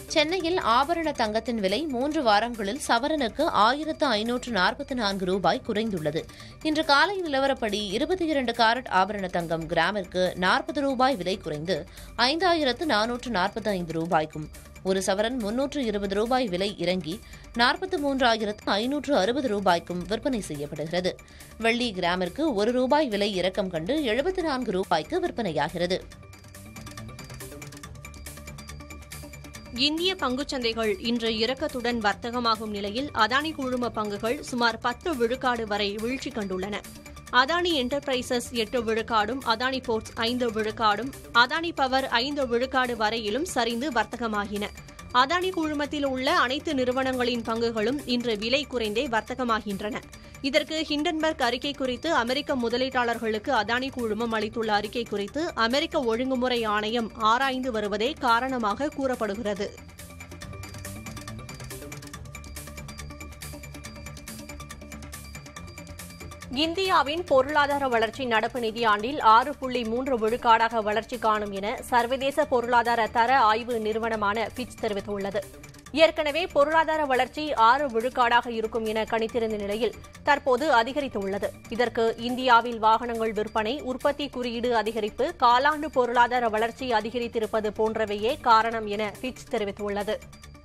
சென்னையில் ஆபரண தங்கத்தின் விலை மூன்று வாரங்களில் சவரனுக்கு ஆயிரத்து ஐநூற்று நாற்பத்தி நான்கு ரூபாய் குறைந்துள்ளது இன்று காலை நிலவரப்படி இருபத்தி இரண்டு காரட் ஆபரண தங்கம் கிராமிற்கு நாற்பது ரூபாய் விலை குறைந்து ஐந்தாயிரத்து நானூற்று நாற்பத்தி ஐந்து ரூபாய்க்கும் ஒரு சவரன் முன்னூற்று இருபது ரூபாய் விலை இறங்கி நாற்பத்தி மூன்றாயிரத்து ஐநூற்று அறுபது ரூபாய்க்கும் விற்பனை செய்யப்படுகிறது வெள்ளி கிராமிற்கு ஒரு ரூபாய் விலை இறக்கம் கண்டு எழுபத்தி நான்கு ரூபாய்க்கு விற்பனையாகிறது இந்திய பங்குச்சந்தைகள் இன்று இறக்கத்துடன் வர்த்தகமாகும் நிலையில் அதானி குழும பங்குகள் சுமார் பத்து விழுக்காடு வரை வீழ்ச்சி கண்டுள்ளன அதானி என்டர்பிரைசஸ் எட்டு விழுக்காடும் அதானி போர்ட்ஸ் ஐந்து விழுக்காடும் அதானி பவர் ஐந்து விழுக்காடு வரையிலும் சரிந்து வர்த்தகமாகின அதானி குழுமத்தில் உள்ள அனைத்து நிறுவனங்களின் பங்குகளும் இன்று விலை குறைந்தே வர்த்தகமாகின்றன இதற்கு ஹிண்டன்பர்க் அறிக்கை குறித்து அமெரிக்க முதலீட்டாளர்களுக்கு அதானி குழுமம் அளித்துள்ள அறிக்கை குறித்து அமெரிக்க ஒழுங்குமுறை ஆணையம் ஆராய்ந்து வருவதே காரணமாக கூறப்படுகிறது இந்தியாவின் பொருளாதார வளர்ச்சி நடப்பு நிதியாண்டில் ஆறு புள்ளி மூன்று விழுக்காடாக வளர்ச்சி காணும் என சர்வதேச பொருளாதார தர ஆய்வு நிறுவனமான பிச் தெரிவித்துள்ளது ஏற்கனவே பொருளாதார வளர்ச்சி ஆறு விழுக்காடாக இருக்கும் என கணித்திருந்த நிலையில் தற்போது அதிகரித்துள்ளது இதற்கு இந்தியாவில் வாகனங்கள் விற்பனை உற்பத்தி குறியீடு அதிகரிப்பு காலாண்டு பொருளாதார வளர்ச்சி அதிகரித்திருப்பது போன்றவையே காரணம் என பிச் தெரிவித்துள்ளது